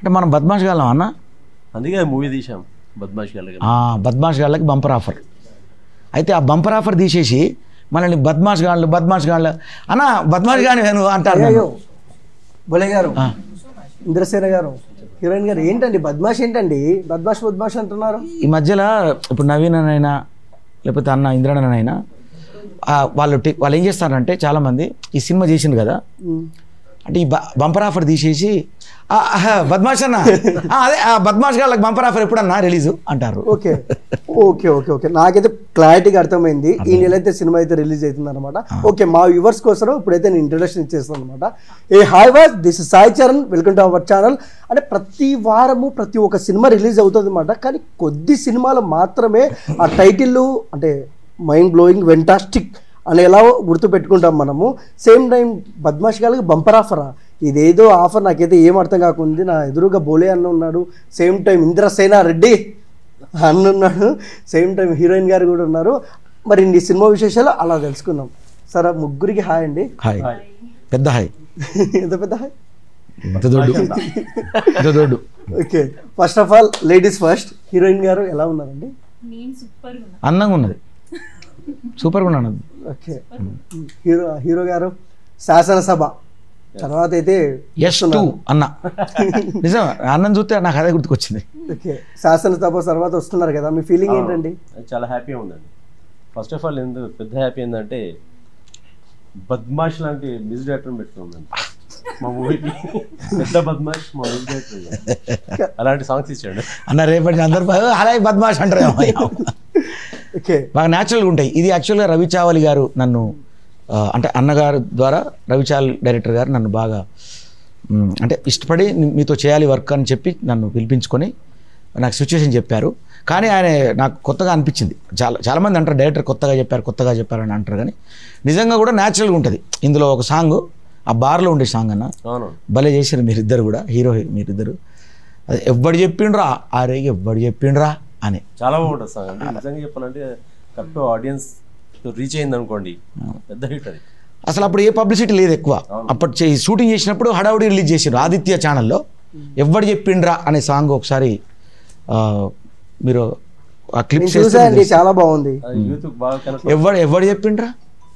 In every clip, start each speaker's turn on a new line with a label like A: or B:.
A: అంటే మనం బద్మాష్ గాలం అన్న
B: అందుకే మూవీ తీసాం బద్మాష్ గారి
A: ఆ, బద్మాష్ గాళ్ళకి బంపర్ ఆఫర్ అయితే ఆ బంపర్ ఆఫర్ తీసేసి మనల్ని బద్మాష్ గాళ్ళు బద్మాష్ గాళ్ళు అన్న బద్మాష్ గాని నువ్వు అంటారు నన్ను.
C: అయ్యో బొలే గారు
A: ఆ.
C: ఇంద్రసేన గారు హీరోయిన్ గారు ఏంటండి బద్మాష్ ఏంటండి బద్మాష్ బద్మాష్ అంటున్నారు
A: ఈ మధ్యలో ఇప్పుడు నవీన్ అయినా లేకపోతే అన్న ఇంద్రనైనా వాళ్ళు టి- వాళ్ళు ఏం చేస్తారంటే చాలామంది ఈ సినిమా చేసింది కదా
C: ఉమ్.
A: అంటే ఈ బ- బంపర్ ఆఫర్ తీసేసి "ఆ, ఆహా, బద్మాష్ అన్న ఆ, అదే ఆ బద్మాష్ గాళ్ళకి బంపర్ ఆఫర్ ఎప్పుడన్నా రిలీజ్ అంటారు
C: ఓకే ఓకే ఓకే ఓకే నాకైతే క్లారిటీగా అర్థమైంది ఈ నెల అయితే సినిమా అయితే రిలీజ్ అవుతుంది అనమాట ఓకే మా వ్యూవర్స్ కోసం ఇప్పుడైతే నేను ఇంట్రడక్షన్ ఇచ్చేస్తాను అనమాట ఏ hi was this Sai Charan welcome to our channel అంటే ప్రతి వారము ప్రతి ఒక్క సినిమా రిలీజ్ అవుతుంది అనమాట కానీ కొద్ది సినిమాలు మాత్రమే ఆ టైటిల్ అంటే మైండ్ బ్లోయింగ్ వెంటాస్టిక్ అని ఎలా గుర్తు పెట్టుకుంటాం మనము సేమ్ టైం బద్మాష్ గారికి బంపర్ ఆఫరా ఇదేదో ఆఫర్ నాకైతే ఏం అర్థం కాకుంది నా ఎదురుగా బోలే అన్న ఉన్నాడు సేమ్ టైం ఇంద్రసేన రెడ్డి అన్న ఉన్నాడు సేమ్ టైం హీరోయిన్ గారు కూడా ఉన్నారు మరి ఈ సినిమా విశేషాలు అలా తెలుసుకుందాం సరే ముగ్గురికి హాయ్ అండి
A: హాయ్ పెద్ద హాయ్
C: ఎంత పెద్ద హాయ్
A: ఇంత దొడ్డు ఇంత దొడ్డు
C: okay first of all ladies first heroine గారు ఎలా ఉన్నారండి
D: నేను సూపర్ ఉన్నా
A: అందంగా ఉన్నది సూపర్గా ఉన్నాను
C: ఓకే హీరో హీరో గారు శాసనసభ తర్వాత అయితే
A: ఎస్ టూ అన్న నిజం అన్నం చూస్తే నాకు అదే గుర్తుకొచ్చింది
C: ఓకే శాసనసభ తర్వాత వస్తున్నారు కదా మీ ఫీలింగ్ ఏంటండి
B: చాలా హ్యాపీగా ఉందండి ఫస్ట్ ఆఫ్ ఆల్ ఎందుకు పెద్ద హ్యాపీ ఏంటంటే బద్మాష్ లాంటి మ్యూజిక్ డైరెక్టర్ పెట్టుకుందండి మా మూవీకి పెద్ద బద్మాష్ మా మ్యూజిక్ డైరెక్టర్ అలాంటి సాంగ్స్ ఇచ్చాడు
A: అన్న రేపటి అందరు అలాగే బద్మాష్ అంటారు
C: ఓకే
A: బాగా న్యాచురల్గా ఉంటాయి ఇది యాక్చువల్గా రవి చావలి గారు నన్ను ఆ, అంటే అన్నగారు ద్వారా రవి చావలి డైరెక్టర్ గారు నన్ను బాగా మ్, అంటే ఇష్టపడి ని- మీతో చేయాలి వర్క్ అని చెప్పి నన్ను పిలిపించుకొని నాకు సిచ్యువేషన్ చెప్పారు కానీ ఆయన నాకు కొత్తగా అనిపించింది చాలా చాలామంది అంటారు డైరెక్టర్ కొత్తగా చెప్పారు కొత్తగా చెప్పారు అని అంటారు కానీ నిజంగా కూడా న్యాచురల్గా ఉంటుంది ఇందులో ఒక సాంగ్ ఆ బార్లో ఉండే సాంగ్ అన్న
B: అవును
A: భలే చేశారు మీరిద్దరు కూడా హీరో మీరిద్దరు అది ఎవ్వడు చెప్పిండ్రా అరే ఎవ్వడు చెప్పిండ్రా అని
B: చాలా బాగుంటుంది సాంగ్ అంటే నిజంగా చెప్పాలంటే కరెక్ట్ ఆడియన్స్ రీచ్ అయింది అనుకోండి పెద్ద హిట్ అది
A: అసలు అప్పుడు ఏ పబ్లిసిటీ లేదు ఎక్కువ అప్పటి చే- షూటింగ్ చేసినప్పుడు హడావుడి రిలీజ్ చేసారు ఆదిత్య ఛానల్లో ఎవ్వడు చెప్పిండ్రా అనే సాంగ్ ఒకసారి ఆ, మీరు ఆ
C: నేను
A: క్లిప్స్
C: చూసానండి చాలా బాగుంది
B: అది యూత్ బాగా కనెక్ట్
A: ఎవడు ఎవడు చెప్పిండ్రా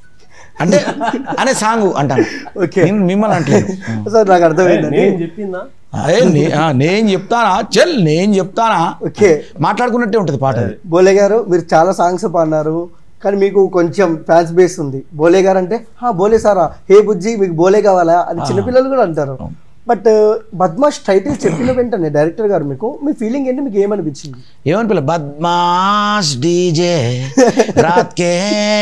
A: అంటే అనే సాంగ్ అంటాను
C: ఓకే
A: నేను మిమ్మల్ని అంటలేదు
C: సార్ నాకు అర్థమైందండి
B: నేను చెప్పిందా
A: అదే నే- ఆ, నేను చెప్తానా చెల్ నేను చెప్తానా
C: ఓకే
A: మాట్లాడుకున్నట్టే ఉంటుంది పాట అది
C: బోలే గారు మీరు చాలా సాంగ్స్ పాడినారు కానీ మీకు కొంచెం ఫ్యాన్స్ బేస్ ఉంది బోలే గారు అంటే హా బోలే సారా హే బుజ్జి మీకు బోలే కావాలా అని చిన్నపిల్లలు కూడా అంటారు బట్ బద్మాష్ టైటిల్ చెప్పిన వెంటనే డైరెక్టర్ గారు మీకు మీ ఫీలింగ్ ఏంటి మీకు ఏమనిపించింది
A: ఏమని పిల్ల బద్మాష్ డీజే రాత్ కే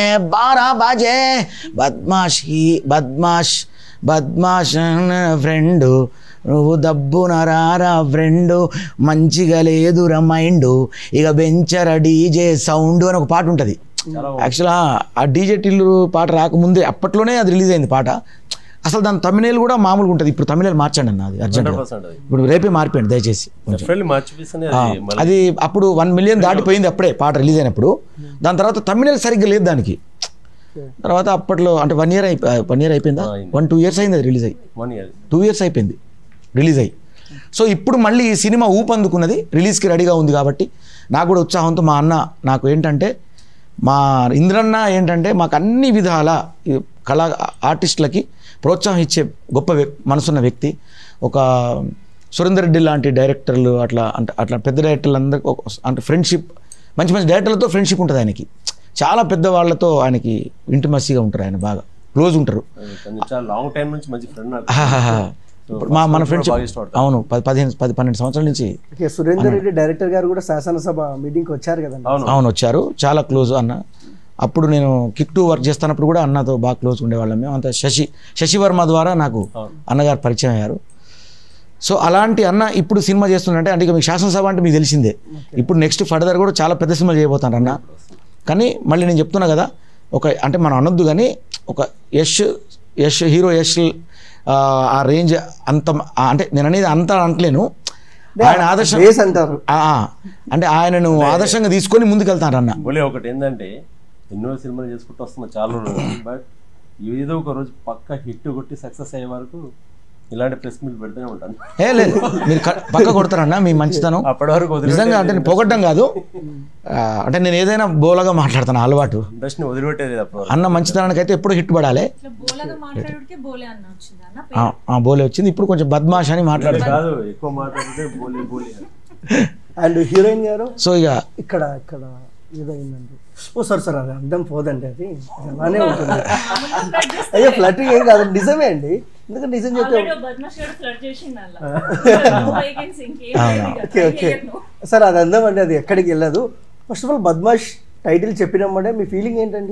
A: బారా బాజే బద్మాష్ హీ బద్మాష్ బద్మాష్ ఫ్రెండ్ నువ్వు దబ్బున రారా ఫ్రెండ్ మంచిగా లేదురా మైండ్ ఇక బెంచర డీజే సౌండ్ అని ఒక పాట ఉంటుంది యాక్చువల్గా ఆ డీజే టిల్లు పాట రాకముందే అప్పట్లోనే అది రిలీజ్ అయింది పాట అసలు దాని తమిళేలు కూడా మామూలుగా ఉంటుంది ఇప్పుడు తమిళేలు మార్చండి అన్న అది అర్జెంట్గా
B: పర్సెంట్ అది
A: ఇప్పుడు రేపే మార్పండి దయచేసి కొంచెం
B: డెఫినెట్లీ మర్చిపిస్తేనే
A: ఆ,
B: అది మళ్ళీ
A: అది అప్పుడు వన్ మిలియన్ దాటిపోయింది అప్పుడే పాట రిలీజ్ అయినప్పుడు దాని తర్వాత తమిళ సరిగ్గా లేదు దానికి తర్వాత అప్పట్లో అంటే వన్ ఇయర్ అయిపో వన్ ఇయర్ అయిపోయిందా
B: అయింది.
A: వన్ టూ ఇయర్స్ అయింది అది రిలీజ్ అయ్యి
B: వన్ ఇయర్
A: టూ ఇయర్స్ అయిపోయింది రిలీజ్ అయ్యి సో ఇప్పుడు మళ్ళీ ఈ సినిమా ఊపందుకున్నది రిలీజ్కి రెడీగా ఉంది కాబట్టి నాకు కూడా ఉత్సాహంతో మా అన్న నాకు ఏంటంటే మా ఇంద్రన్న ఏంటంటే మాకు అన్ని విధాల ఈ కళా ఆర్టిస్టులకి ప్రోత్సాహం ఇచ్చే గొప్ప వ్యక్ మనసున్న వ్యక్తి ఒక సురేందర్ రెడ్డి లాంటి డైరెక్టర్లు అట్లా అంటే అట్లా పెద్ద డైరెక్టర్లు అందరికి ఒక- అంటే ఫ్రెండ్షిప్ మంచి మంచి డైరెక్టర్లతో ఫ్రెండ్షిప్ ఉంటుంది ఆయనకి చాలా పెద్ద వాళ్ళతో ఆయనకి ఇంటిమసీగా ఉంటారు ఆయన బాగా క్లోజ్ ఉంటారు
B: కొంచెం చాలా లాంగ్ టైం నుంచి మంచి ఫ్రెండ్ నాకు
A: ఆహాహా. ఇప్పుడు మా మన ఫ్రెండ్స్
B: బాగా ఇష్టపడతాను.
A: అవును పది పదిహేను పది పన్నెండు సంవత్సరాల నుంచి
C: ఓకే సురేందర్ రెడ్డి డైరెక్టర్ గారు కూడా శాసనసభ మీటింగ్కి వచ్చారు కదండి
B: అవును
A: అవును వచ్చారు చాలా క్లోజ్ అన్న అప్పుడు నేను కిక్ టూ వర్క్ చేస్తున్నప్పుడు కూడా అన్నతో బాగా క్లోజ్ ఉండేవాళ్ళం మేము అంత శశి శశివర్మ ద్వారా నాకు అన్నగారు పరిచయం అయ్యారు సో అలాంటి అన్న ఇప్పుడు సినిమా చేస్తుందంటే అంటే ఇక మీకు శాసనసభ అంటే మీకు తెలిసిందే ఇప్పుడు నెక్స్ట్ ఫర్దర్ కూడా చాలా పెద్ద సినిమాలు చేయబోతాను అన్న కానీ మళ్ళీ నేను చెప్తున్నా కదా ఒక అంటే మనం అనొద్దు కానీ ఒక యష్ యష్ హీరో యష్ ఆ, ఆ రేంజ్ అంత ఆ, అంటే నేను అనేది అంత అంటలేను ఆయన ఆదర్శం
C: బేస్ అంటారు
A: ఆ, ఆ. అంటే ఆయనను ఆదర్శంగా తీసుకొని ముందుకెళ్తాను అన్న
B: బోలే ఒకటి ఏంటంటే ఎన్నో సినిమాలు చేసుకుంటూ వస్తున్నా చాలా రోజులు బట్ ఏదో ఒక రోజు పక్క హిట్ కొట్టి సక్సెస్ అయ్యే వరకు ఇలాంటి ప్రెస్ మీట్ పెడుతూనే ఉంటాను
A: ఏ లేదు మీరు క- పక్క కొడతారన్న మీ మంచితనం
B: అప్పటి వరకు వదిలి
A: నిజంగా అంటే నేను పొగడ్డం కాదు ఆ, అంటే నేను ఏదైనా బోలగా మాట్లాడతాను అలవాటు
B: ఇండస్ట్రీని వదిలిపెట్టేది అప్పటి వరకు
A: అన్న మంచితనానికి అయితే ఎప్పుడు హిట్ పడాలి
D: ఇట్లా బోలగా మాట్లాడుడికే బోలే అన్న వచ్చింది అన్న
A: ఆ, ఆ, బోలే వచ్చింది ఇప్పుడు కొంచెం బద్మాష్ అని మాట్లాడు
B: కాదు ఎక్కువ మాట్లాడితే బోలే బోలే అని.
C: అండ్ హీరోయిన్ గారు
A: సో ఇక
C: ఇక్కడ ఇక్కడ ఏదో అయిందండి ఓ సార్ సార్ అది అర్థం పోదండి అది అది అలానే ఉంటుంది అయ్యో ఫ్లటింగ్ ఏం కాదు నిజమే అండి ఎందుకంటే నిజం చెప్తే
D: ఆల్రెడీ బద్మాష్ గారు ఫ్లడ్ చేసిండు అలా వేకెన్సీ ఇంకేం లేదు ఇక.
C: ఓకే ఓకే
D: చేయను.
C: సార్ అది అందం అండి అది ఎక్కడికి వెళ్ళదు first of all Badmash title చెప్పినామంటే మీ ఫీలింగ్ ఏంటండి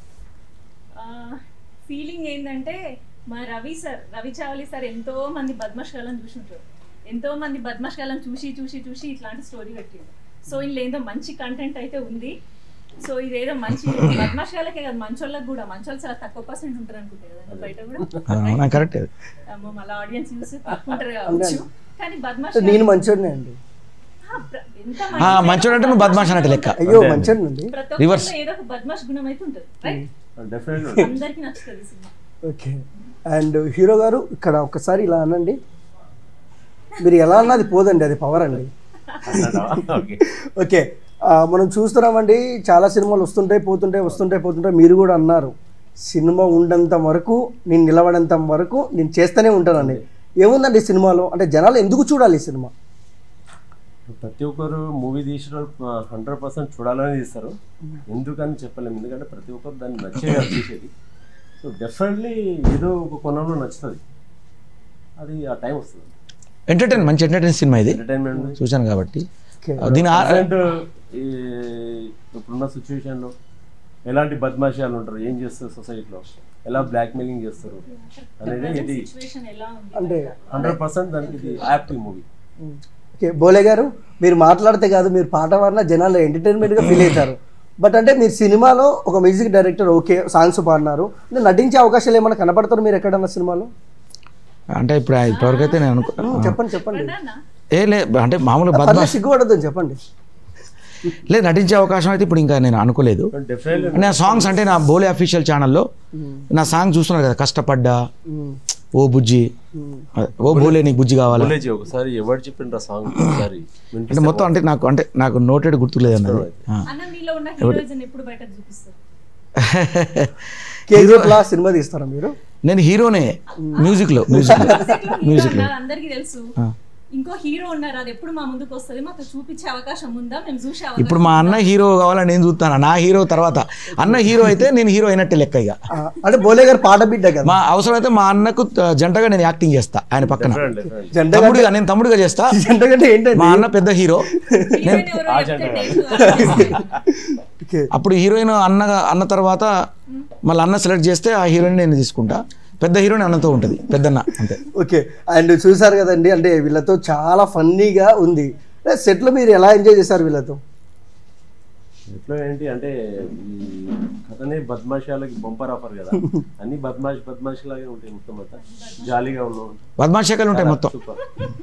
D: ఫీలింగ్ ఏంటంటే మా రవి సార్ రవి చావలి సార్ ఎంతో మంది బద్మాష్ గాలను చూసింటారు ఎంతో మంది బద్మాష్ గాలను చూసి చూసి చూసి ఇట్లాంటి స్టోరీ పెట్టిండు సో ఇందులో ఏదో మంచి కంటెంట్ అయితే ఉంది సో ఇదేదో మంచి బద్మాష్ గాలకే కదా మంచోళ్ళకి కూడా మంచోళ్ళు చాలా తక్కువ పర్సెంట్ ఉంటారు అనుకుంటే కదా బయట కూడా
A: అవునా కరెక్ట్
D: అమ్మో, మళ్ళీ ఆడియన్స్ చూసి తక్కువ కావచ్చు కానీ బద్మాష్
C: నేను మంచోడినే అండి
D: ఆ, ప్ర- ఎంత
A: ఆ,
D: మంచి
A: మంచోడు అంటే నువ్వు బద్మాష్ అన్నట్టు లెక్క
C: అయ్యో మంచోడిని అండి
D: ప్రతి
A: Reverse.
D: ఒక్కరిలో ఏదో ఒక బద్మాష్ గుణం అయితే ఉంటుంది రైట్
B: డెఫినెట్లీ
D: అందరికీ నచ్చుతుంది ఈ సినిమా
C: ఓకే అండ్ హీరో గారు ఇక్కడ ఒకసారి ఇలా అనండి మీరు ఎలా అన్నది పోదండి అది పవర్ అండి
B: ఓకే
C: ఓకే ఆ, మనం చూస్తున్నామండి చాలా సినిమాలు వస్తుంటాయి పోతుంటాయి వస్తుంటాయి పోతుంటాయి మీరు కూడా అన్నారు సినిమా ఉండంత వరకు నేను నిలబడేంత వరకు నేను చేస్తూనే ఉంటానండి ఏముందండి ఈ సినిమాలో అంటే జనాలు ఎందుకు చూడాలి ఈ సినిమా
B: ప్రతి ఒక్కరు మూవీ తీసిన హండ్రెడ్ పర్సెంట్ చూడాలని తీస్తారు ఎందుకని చెప్పలేము ఎందుకంటే ప్రతి ఒక్కరు దాన్ని నచ్చే కాదు చూసేది సో డెఫినెట్లీ ఏదో ఒక కొనంలో నచ్చుతుంది అది ఆ టైం వస్తుంది
A: ఎంటర్టైన్ మంచి ఎంటర్టైన్ సినిమా ఇది
B: ఎంటర్టైన్మెంట్
A: చూశాను కాబట్టి
C: ఓకే
A: ఆ, దీని ఆ-
B: ప్రజెంట్ ఇప్పుడున్న సిచ్యువేషన్లో ఎలాంటి బద్మాషాలు ఉంటారు ఏం చేస్తారు సొసైటీలో ఎలా బ్లాక్ మెయిలింగ్ చేస్తారు అనేది ఇది
D: సిచ్యువేషన్ ఎలా ఉంది
C: అంటే
B: హండ్రెడ్ పర్సెంట్ దానికి ఇది యాక్టివ్ మూవీ
C: ఓకే బోలే గారు మీరు మాట్లాడితే కాదు మీరు పాట పాడినా జనాలు ఎంటర్టైన్మెంట్గా ఫీల్ అవుతారు బట్ అంటే మీరు సినిమాలో ఒక మ్యూజిక్ డైరెక్టర్ ఓకే సాంగ్స్ పాడినారు అంటే నటించే అవకాశాలు ఏమైనా కనపడతారు మీరు ఎక్కడన్నా సినిమాలో
A: అంటే ఇప్పుడు ఇప్పటివరకైతే నేను అనుకో
C: ఉమ్, చెప్పండి చెప్పండి
D: అన్న
A: ఏ లే అంటే మామూలుగా బద్మాష్
C: పర్లేదు సిగ్గుపడద్దు చెప్పండి
A: లేదు నటించే అవకాశం అయితే ఇప్పుడు ఇంకా నేను అనుకోలేదు
B: డెఫినెట్లీ
A: నా సాంగ్స్ అంటే నా బోలే అఫీషియల్ ఛానల్లో నా సాంగ్ చూస్తున్నారు కదా కష్టపడ్డా
C: ఉమ్,
A: ఓ బుజ్జి
C: ఉమ్.
A: ఓ బోలే నీకు బుజ్జి కావాలా
B: కాలేజీ ఒకసారి ఎవరు చెప్పిండ్రు ఆ సాంగ్ ఒకసారి
A: అంటే మొత్తం అంటే నాకు అంటే నాకు నోటెడ్ గుర్తులేదు అన్నది ఆ.
D: అన్న మీలో ఉన్న హీరోయిజం ఎప్పుడు బయటకు చూపిస్తారు
C: కేజీఎఫ్ లా సినిమా తీస్తారా మీరు
A: నేను హీరోనే మ్యూజిక్లో మ్యూజిక్లో
D: మ్యూజిక్ లో అందరికి తెలుసు ఇంకో హీరో ఉన్నారు అది ఎప్పుడు మా ముందుకు వస్తుంది మాకు చూపించే అవకాశం ఉందా మేము చూసే అవకాశం
A: ఇప్పుడు మా అన్న హీరో కావాలని నేను చూస్తాను నా హీరో తర్వాత అన్న హీరో అయితే నేను హీరో అయినట్టే లెక్క ఇక
C: ఆ, అంటే బోలే గారు పాట బిడ్డ కదా
A: మా అవసరం అయితే మా అన్నకు ఆ, జంటగా నేను యాక్టింగ్ చేస్తా ఆయన పక్కన
C: జెండా
A: తమ్ముడిగా నేను తమ్ముడిగా చేస్తా
C: అంటే ఏంటండి
A: మా అన్న పెద్ద హీరో
D: హీరోయిన్ ఎవరో చెప్తే నేను
C: ఓకే
A: అప్పుడు హీరోయిన్ అన్నగా అన్న తర్వాత మళ్ళీ అన్న సెలెక్ట్ చేస్తే ఆ హీరోయిన్ నేను తీసుకుంటా పెద్ద హీరోయిన్ అన్నతో ఉంటుంది పెద్దన్న అంతే
C: ఓకే అండ్ చూసారు కదండి అంటే వీళ్ళతో చాలా ఫన్నీగా ఉంది సెట్లో మీరు ఎలా ఎంజాయ్ చేశారు వీళ్ళతో
B: ఎట్లా ఏంటి అంటే ఈ కథనే బద్మాషాలకి బంపర్ ఆఫర్ కదా అన్ని బద్మాష్ బద్మాష్ లాగే ఉంటాయి మొత్తం అంతా జాలీగా ఉన్నాం
A: బద్మాషకాలు ఉంటాయి మొత్తం
B: సూపర్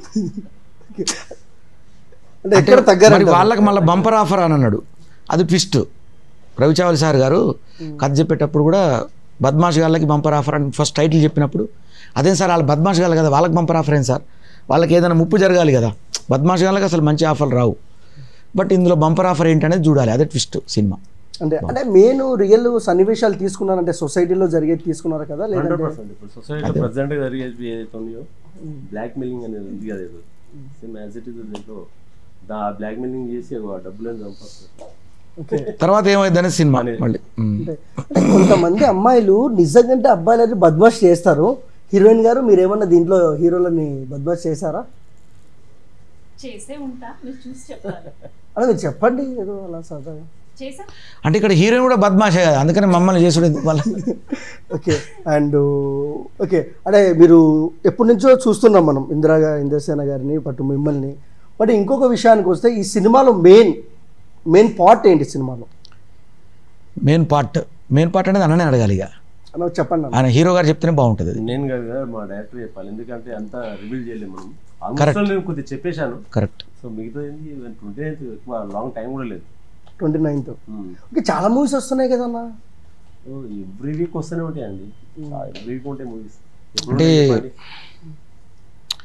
C: అంటే ఎక్కడ తగ్గారు
A: మరి వాళ్ళకి మళ్ళీ బంపర్ ఆఫర్ అని అన్నాడు అది ట్విస్ట్ రవిచావల్ సార్ గారు కథ చెప్పేటప్పుడు కూడా బద్మాష్ గాళ్ళకి బంపర్ ఆఫర్ అని ఫస్ట్ టైటిల్ చెప్పినప్పుడు అదేం సార్ వాళ్ళు బద్మాష్ గాళ్ళు కదా వాళ్ళకి బంపర్ ఆఫర్ ఏం సార్ వాళ్ళకి ఏదైనా ముప్పు జరగాలి కదా బద్మాష్ గాళ్ళకి అసలు మంచి ఆఫర్లు రావు బట్ ఇందులో బంపర్ ఆఫర్ ఏంటనేది చూడాలి అదే ట్విస్ట్ సినిమా
C: అంటే అంటే మెయిన్ రియల్ సన్నివేశాలు తీసుకున్నారంటే సొసైటీలో జరిగేది తీసుకున్నారు కదా
B: హండ్రెడ్
C: లేదంటే
B: పర్సెంట్ ఇప్పుడు సొసైటీలో ప్రజెంట్ గా జరిగేది ఏదైతే ఉన్నాయో బ్లాక్ మెయిలింగ్ అనేది ఉంది కదా ఏదో సేమ్ యాజ్ ఇట్ ఇస్ దీంట్లో దా బ్లాక్ మెయిలింగ్ చేసి ఒక డబ్బులను చంపేస్తారు
C: ఓకే
A: తర్వాత ఏమైంది అనేది సినిమా మళ్ళీ ఉమ్.
C: అంటే అంటే కొంతమంది అమ్మాయిలు నిజంగా అబ్బాయిలని బద్మాష్ చేస్తారు హీరోయిన్ గారు మీరు ఏమన్నా దీంట్లో హీరోలని బద్మాష్ చేశారా
D: చేసే ఉంటా మీరు చూసి చెప్పాలి
C: అలా మీరు చెప్పండి ఏదో అలా సరదాగా
D: చేసా
A: అంటే ఇక్కడ హీరోయిన్ కూడా బద్మాషే కదా అందుకని మమ్మల్ని చేసుడు ఎందుకు వాళ్ళ
C: ఓకే అండ్ ఓకే అంటే మీరు ఎప్పటి నుంచో చూస్తున్నాం మనం ఇందిరా గా- ఇంద్రసేన గారిని పట్టు మిమ్మల్ని బట్ ఇంకొక విషయానికి వస్తే ఈ సినిమాలో మెయిన్ మెయిన్ పార్ట్ ఏంటి సినిమాలో
A: మెయిన్ పార్ట్ మెయిన్ పార్ట్ అనేది అన్ననే అడగాలి ఇక
C: అలా చెప్పండి అన్న.
A: ఆయన హీరో గారు చెప్తేనే బాగుంటుంది అది
B: నేను కాదు కదా మా డైరెక్టర్ చెప్పాలి ఎందుకంటే అంతా రివీల్ చేయలేము మనం ఆల్మోస్ట్ నేను కొద్దిగా చెప్పేశాను
A: కరెక్ట్
B: సో మిగతా ఏంటి ట్వంటీ నైన్త్ ఎక్కువ లాంగ్ టైం కూడా లేదు
C: ట్వంటీ నైన్త్ ఓకే చాలా మూవీస్ వస్తున్నాయి కదన్నా
B: ఎవ్రీ వీక్ వస్తూనే ఉంటాయండి ఎవ్రీ వీక్ ఉంటాయి మూవీస్
A: అంటే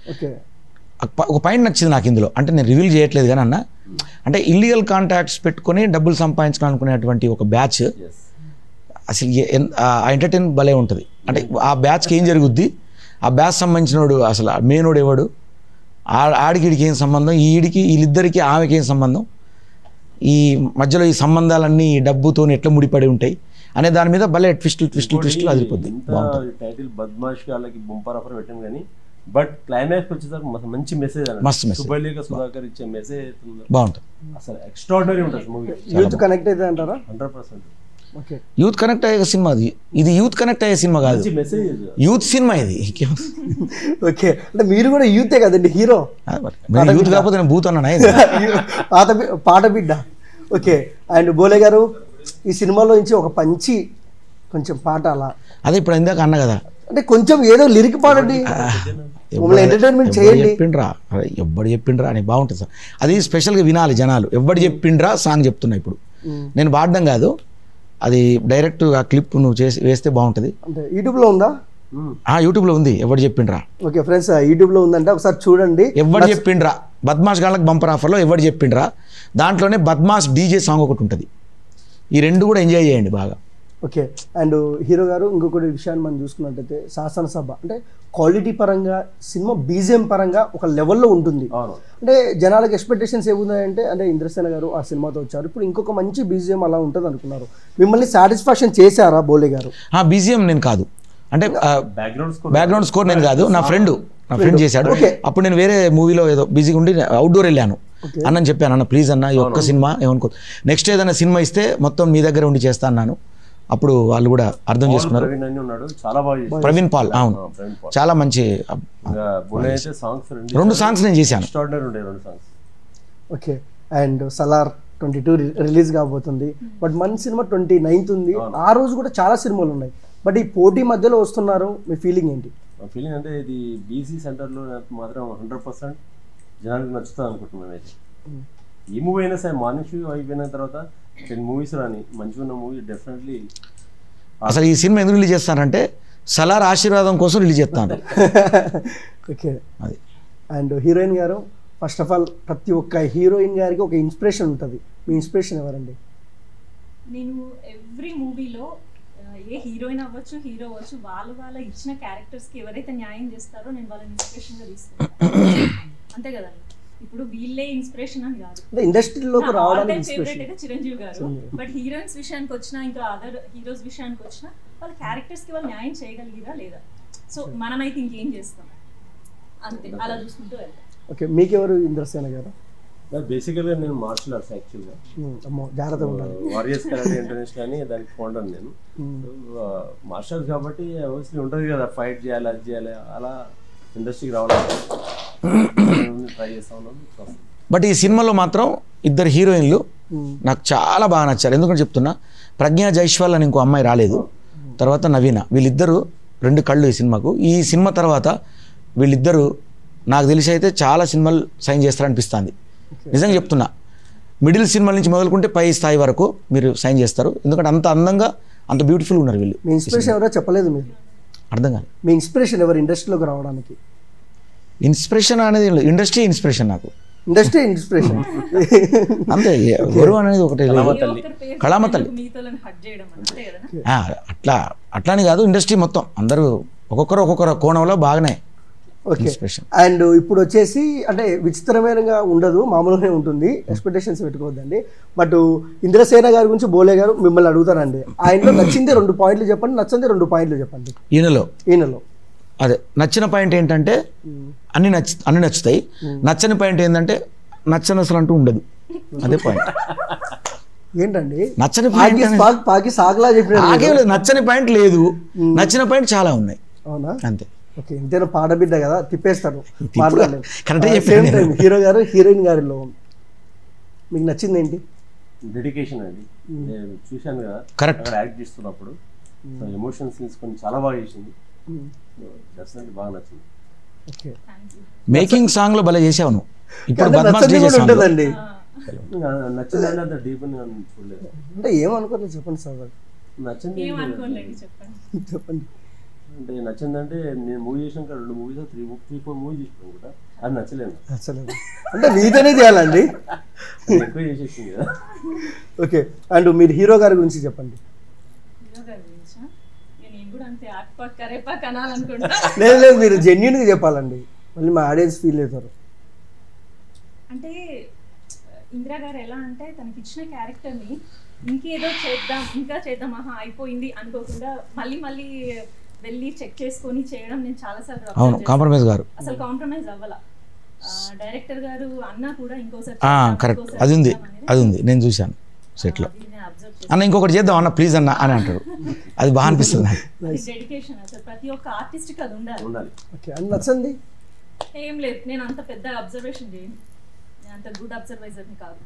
C: ఓకే
A: ఒక- ఒక పాయింట్ నచ్చింది నాకు ఇందులో అంటే నేను రివీల్ చేయట్లేదు కానీ అన్న అంటే ఇల్లీగల్ కాంటాక్ట్స్ పెట్టుకొని డబ్బులు సంపాదించాలనుకునేటువంటి ఒక బ్యాచ్
B: ఎస్
A: అసలు ఏ- ఎన్- ఆ ఎంటర్టైన్ భలే ఉంటుంది అంటే ఆ బ్యాచ్కి ఏం జరుగుద్ది ఆ బ్యాచ్ సంబంధించినోడు అసలు ఆ మెయినోడు ఎవడు ఆ- ఆడికిడికి ఏం సంబంధం ఈ ఈడికి వీళ్ళిద్దరికి ఆమెకి ఏం సంబంధం ఈ మధ్యలో ఈ సంబంధాలన్నీ ఈ డబ్బుతో ఎట్లా ముడిపడి ఉంటాయి అనే దాని మీద భలే ట్విస్టులు ట్విస్టులు ట్విస్టులు అదిరిపోద్ది
B: ఇంత
A: బాగుంటుంది
B: టైటిల్ బద్మాష్ వాళ్ళకి బొంపర్ ఆఫర్ పెట్టాను కానీ బట్ క్లైమాక్స్ వచ్చేసరికి మస్తు మంచి మెసేజ్
A: మస్తు message.
B: సుబ్బలేఖ సుధాకర్ ఇచ్చే మెసేజ్ అవుతుందో
A: బాగుంటుంది
B: అసలు ఎక్స్ట్రాడినరీ ఉంటుంది మూవీ
C: యూత్ కనెక్ట్ అయితే అంటారా
B: hundred percent
C: okay
A: youth connect అయ్యే సినిమా అది ఇది యూత్ కనెక్ట్ అయ్యే సినిమా కాదు
B: మంచి మెసేజ్
A: యూత్ సినిమా ఇది ఇంకేం
C: ఓకే అంటే మీరు కూడా యూతే కదండి హీరో
A: ఆ మరి. మరి యూత్ కాకపోతే నేను బూత్ అన్నా
C: పాత బి- పాట బిడ్డ ఓకే అండ్ బోలే గారు ఈ సినిమాలో నుంచి ఒక పంచి కొంచెం పాట అలా
A: అదే ఇప్పుడు ఇందాక అన్న కదా
C: అంటే కొంచెం ఏదో లిరిక్ పాడండి మమ్మల్ని ఎంటర్టైన్మెంట్
A: ఎవ్వడు
C: చేయండి
A: చెప్పిండ్రా అరే ఎవ్వడు చెప్పిండ్రా అని బాగుంటుంది సార్ అది స్పెషల్గా వినాలి జనాలు ఎవ్వడు చెప్పిండ్రా సాంగ్ చెప్తున్నా ఇప్పుడు నేను పాడడం కాదు అది డైరెక్ట్ ఆ క్లిప్ నువ్వు చేసి వేస్తే బాగుంటుంది
C: అంటే యూట్యూబ్లో ఉందా
A: ఆ యూట్యూబ్లో ఉంది ఎవడు చెప్పిండ్రా
C: ఓకే ఫ్రెండ్స్ యూట్యూబ్లో ఉందంటే ఒకసారి చూడండి
A: ఎవడు చెప్పిండ్రా బద్మాష్ గాళ్ళకి బంపర్ ఆఫర్లో ఎవడు చెప్పిండ్రా దాంట్లోనే బద్మాష్ డీజే సాంగ్ ఒకటి ఉంటుంది ఈ రెండు కూడా ఎంజాయ్ చేయండి బాగా
C: ఓకే అండ్ హీరో గారు ఇంకొకటి విషయాన్ని మనం చూసుకున్నట్టయితే శాసనసభ అంటే క్వాలిటీ పరంగా సినిమా బీజిఎం పరంగా ఒక లెవెల్లో ఉంటుంది
B: అవును
C: అంటే జనాలకు ఎక్స్పెక్టేషన్స్ ఏమున్నాయంటే అంటే ఇంద్రసేన గారు ఆ సినిమాతో వచ్చారు ఇప్పుడు ఇంకొక మంచి బీజిఎం అలా ఉంటుంది అనుకున్నారు మిమ్మల్ని సాటిస్ఫాక్షన్ చేశారా బోలే గారు
A: ఆ బీజిఎం నేను కాదు అంటే
B: బ్యాక్గ్రౌండ్ స్కోర్
A: బ్యాక్గ్రౌండ్ స్కోర్ నేను కాదు నా ఫ్రెండ్ నా ఫ్రెండ్ చేశాడు
C: Okay.
A: అప్పుడు నేను వేరే మూవీలో ఏదో బిజీగా ఉండి అవుట్డోర్ వెళ్ళాను అన్నని చెప్పాను అన్న ప్లీజ్ అన్న ఈ ఒక్క సినిమా ఏమనుకో నెక్స్ట్ ఏదైనా సినిమా ఇస్తే మొత్తం మీ దగ్గర ఉండి చేస్తా అన్నాను అప్పుడు వాళ్ళు కూడా అర్థం చేసుకున్నారు
B: ప్రవీణ్ అన్ని ఉన్నాడు చాలా బాగా చేశాడు
A: ప్రవీణ్ పాల్ అవును
B: ఆ, ప్రవీణ్ పాల్
A: చాలా మంచి
B: ఇంకా బునే అయితే సాంగ్స్
A: రెండు సాంగ్స్ నేను చేశాను
B: ఎక్స్ట్రాడినరీ ఉండే రెండు songs
C: okay and Salaar twenty two release కాబోతుంది బట్ మన సినిమా ట్వంటీ నైన్త్ ఉంది ఆ రోజు కూడా చాలా సినిమాలు ఉన్నాయి బట్ ఈ పోటీ మధ్యలో వస్తున్నారు మీ ఫీలింగ్ ఏంటి
B: నా ఫీలింగ్ అంటే ఇది బీసీ సెంటర్లో నాకు మాత్రం హండ్రెడ్ పర్సెంట్ జనానికి నచ్చుతుంది అనుకుంటున్నాను అయితే ఈ మూవీ అయినా సరే మార్నింగ్ షో అయిపోయిన తర్వాత టెన్ మూవీస్ రాని మంచిగా ఉన్న మూవీ డెఫినెట్లీ
A: అసలు ఈ సినిమా ఎందుకు రిలీజ్ చేస్తానంటే సలార్ ఆశీర్వాదం కోసం రిలీజ్ చేస్తాను
C: ఓకే
A: అది
C: అండ్ హీరోయిన్ గారు ఫస్ట్ ఆఫ్ ఆల్ ప్రతి ఒక్క హీరోయిన్ గారికి ఒక ఇన్స్పిరేషన్ ఉంటుంది మీ ఇన్స్పిరేషన్ ఎవరండి
D: నేను ఎవ్రీ మూవీలో ఏ హీరోయిన్ అవ్వచ్చు హీరో అవ్వచ్చు వాళ్ళు వాళ్ళ ఇచ్చిన క్యారెక్టర్స్ కి ఎవరైతే న్యాయం చేస్తారో నేను వాళ్ళని ఇన్స్పిరేషన్ గా తీసుకుంటాను అంతే కదండి ఇప్పుడు వీళ్ళే ఇన్స్పిరేషన్ అని కాదు
C: అంటే ఇండస్ట్రీలోకి రావడానికి
D: ఫేవరెట్
C: ఇన్స్పిరేషన్
D: అయితే చిరంజీవి గారు బట్ హీరోయిన్స్ విషయానికి వచ్చినా ఇంకా అదర్ హీరోస్ విషయానికి వచ్చినా వాళ్ళ క్యారెక్టర్స్ కి వాళ్ళు న్యాయం చేయగలిగిరా లేదా సో మనమైతే ఇంకేం చేస్తాం అంతే అలా చూసుకుంటూ వెళ్తాం
C: ఓకే మీకెవరు ఇంద్రసేన గారు
B: బేసికల్గా నేను మార్షల్ ఆర్ట్స్ యాక్చువల్గా
C: ఉమ్, అమ్మో జాగ్రత్తగా ఉండాలి
B: వారియర్స్ కరాటే ఇంటర్నేషనల్ అని దానికి ఫౌండర్ నేను మార్షల్ ఆర్ట్స్ కాబట్టి అవసరం ఉంటుంది కదా ఫైట్ చేయాలి అది చేయాలి అలా ఇండస్ట్రీకి రావాలి ట్రై చేస్తా ఉన్నాను చూస్తాను.
A: బట్ ఈ సినిమాలో మాత్రం ఇద్దరు హీరోయిన్లు నాకు చాలా బాగా నచ్చారు ఎందుకంటే చెప్తున్నా ప్రజ్ఞా జైష్వాల్ అని ఇంకో అమ్మాయి రాలేదు తర్వాత నవీన వీళ్ళిద్దరూ రెండు కళ్ళు ఈ సినిమాకు ఈ సినిమా తర్వాత వీళ్ళిద్దరూ నాకు తెలిసి అయితే చాలా సినిమాలు సైన్ చేస్తారనిపిస్తుంది నిజంగా చెప్తున్నా మిడిల్ సినిమాల నుంచి మొదలుకుంటే పై స్థాయి వరకు మీరు సైన్ చేస్తారు ఎందుకంటే అంత అందంగా అంత బ్యూటిఫుల్ ఉన్నారు వీళ్ళు
C: మీ ఇన్స్పిరేషన్ ఎవరో చెప్పలేదు మీరు
A: అర్థం కాదు
C: మీ ఇన్స్పిరేషన్ ఎవరు ఇండస్ట్రీలోకి రావడానికి
A: ఇన్స్పిరేషన్ అనేది ఇండస్ట్రీ ఇన్స్పిరేషన్ నాకు
C: ఇండస్ట్రీ ఇన్స్పిరేషన్
A: అంతే ఎవరు అనేది ఒకటే లేదు.
B: కళామ
D: ఏ
B: తల్లి.
D: ఒక్కరి పేరు
A: కళామ
D: చెప్పినా
A: తల్లి.
D: మీతో హట్ చేయడం అంతే కదా
A: ఆ, అట్లా అట్లాని కాదు ఇండస్ట్రీ మొత్తం అందరూ ఒక్కొక్కరు ఒక్కొక్కరు కోణంలో బాగానే
C: ఓకే
A: ఇన్స్పిరేషన్
C: అండ్ ఇప్పుడు వచ్చేసి అంటే విచిత్రమైనగా ఉండదు మామూలుగానే ఉంటుంది ఎక్స్పెక్టేషన్స్ పెట్టుకోవద్దండి బట్ ఇంద్రసేన గారి గురించి బోలే గారు మిమ్మల్ని అడుగుతారండి ఆయనలో నచ్చింది రెండు పాయింట్లు చెప్పండి నచ్చింది రెండు పాయింట్లు చెప్పండి
A: ఈయనలో
C: ఈయనలో
A: అదే నచ్చిన పాయింట్ ఏంటంటే అన్ని నచ్చు అన్ని నచ్చుతాయి నచ్చని పాయింట్ ఏంటంటే నచ్చని అసలు అంటూ ఉండదు అదే పాయింట్
C: ఏంటండి
A: నచ్చని
C: పాకి
A: పాయింట్
C: పాకి పాకి సాగులా చెప్పినారు
A: నాకేం లేదు నచ్చని పాయింట్ లేదు నచ్చిన పాయింట్ చాలా ఉన్నాయి
C: అవునా
A: అంతే
C: ఓకే ఇంతేనా పాడబిడ్డ కదా తిప్పేస్తారు
A: కరెక్టే చెప్పాను
C: సేమ్ టైం హీరో గారు హీరోయిన్ గారిలో మీకు నచ్చింది ఏంటి
B: డెడికేషన్ అండి నేను చూశాను కదా
A: Correct.
B: అక్కడ యాక్ట్ చేస్తున్నప్పుడు ఎమోషన్స్ తీసుకొని చాలా బాగా చేసింది డెఫినెట్లీ బాగా నచ్చింది
C: okay
D: thank you
A: making song లో భలే చేసావు నువ్వు ఇప్పుడు
C: అంటే
A: బద్మాస్
C: నచ్చంది
A: డీజే
C: కూడా
A: సాంగ్ లో.
C: ఉంటుందండి
B: ఇంకా నచ్చిందంటే అంత డీప్ నేను చూడలేదు
C: అంటే ఏమనుకోలేదు చెప్పండి సార్
B: నచ్చింది
D: ఏమనుకోండి చెప్పండి
C: చెప్పండి
B: అంటే నచ్చిందంటే నేను మూవీ చేసినాక రెండు movies three three four movie చేసినాను కూడా అది నచ్చలేదు
C: అసలు అంటే మీతోనే చేయాలండి
B: అది ఎక్కువ చేసేసింది కదా
C: ఓకే అండ్ మీరు హీరో గారి గురించి చెప్పండి
D: హీరో గారి గురించా? ఇక నేను కూడా అంతే ఆక్పాక్ కరేపాక్ అనాలనుకుంటా
C: లేదు లేదు మీరు జెన్యున్గా చెప్పాలండి మళ్ళీ మా ఆడియన్స్ ఫీల్ అవుతారు
D: అంటే ఇందిరా గారు ఎలా అంటే తనకి ఇచ్చిన క్యారెక్టర్ని ఇంకేదో చేద్దాం ఇంకా చేద్దాం ఆహా అయిపోయింది అనుకోకుండా మళ్ళీ మళ్ళీ వెళ్ళి చెక్ చేసుకొని చేయడం నేను చాలాసార్లు observe
A: అవును
D: చేశాను.
A: కాంప్రమైజ్ గారు
D: అసలు కాంప్రమైజ్ అవ్వాల డైరెక్టర్ గారు అన్నా కూడా ఇంకోసారి
A: ఆ,
D: చేద్దాం,
A: కరెక్ట్
D: ఇంకోసారి
A: అది ఉంది
D: చేద్దాం అనేది,
A: అది ఉంది నేను చూశాను సెట్లో
D: అది నేను observe చేశాను.
A: అన్న ఇంకొకటి చేద్దాం అన్న ప్లీజ్ అన్న అని అంటారు అది బాగా అనిపిస్తుంది నాకు
D: అది డెడికేషన్ అసలు ప్రతి ఒక్క ఆర్టిస్ట్ అది ఉండాలి
B: ఉండాలి
C: ఓకే అండ్ నచ్చండి
D: ఏం లేదు నేను అంత పెద్ద అబ్జర్వేషన్ చేయను నేను అంత గుడ్ అబ్జర్వైజర్ని కాదు